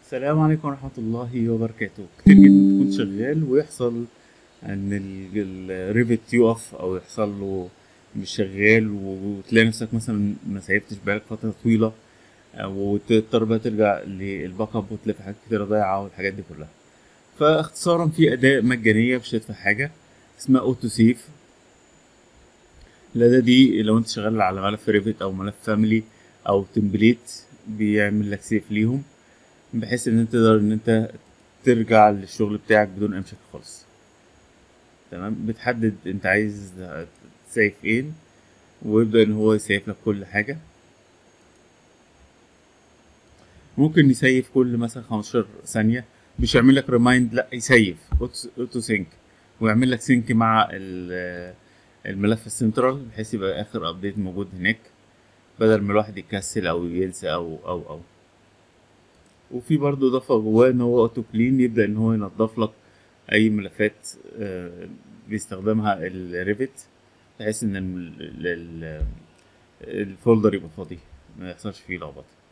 السلام عليكم ورحمة الله وبركاته كتير جدا تكون شغال ويحصل ان الريفت يقف او يحصل له مش شغال وتلاقي نفسك مثلا ما سيفتش بقالك فترة طويلة وتضطر بقى ترجع للباك اب وتلاقي في حاجات كتيرة ضايعة والحاجات دي كلها فاختصارا في أداة مجانية مش هتدفع حاجة اسمها اوتو سيف الأداة دي لو انت شغال على ملف ريفت او ملف فاميلي او تمبليت بيعمل لك سيف ليهم بحيث ان انت تقدر ان انت ترجع للشغل بتاعك بدون اي مشاكل خالص تمام بتحدد انت عايز تسيف ايه ويبدأ ان هو يسيف لك كل حاجة ممكن يسيف كل مثلا 15 ثانية مش يعمل لك ريمايند لا يسيف اوتو سينك ويعمل لك سينك مع الملف السنترال بحيث يبقى اخر ابديت موجود هناك بدل ما الواحد يكسل او ينسى او او او وفي برضو اضافه جواه ان هو اوتو كلين يبدا ان هو ينظف لك اي ملفات بيستخدمها الريفت بحيث ان الفولدر يبقى فاضي ما يحصلش فيه لخبطه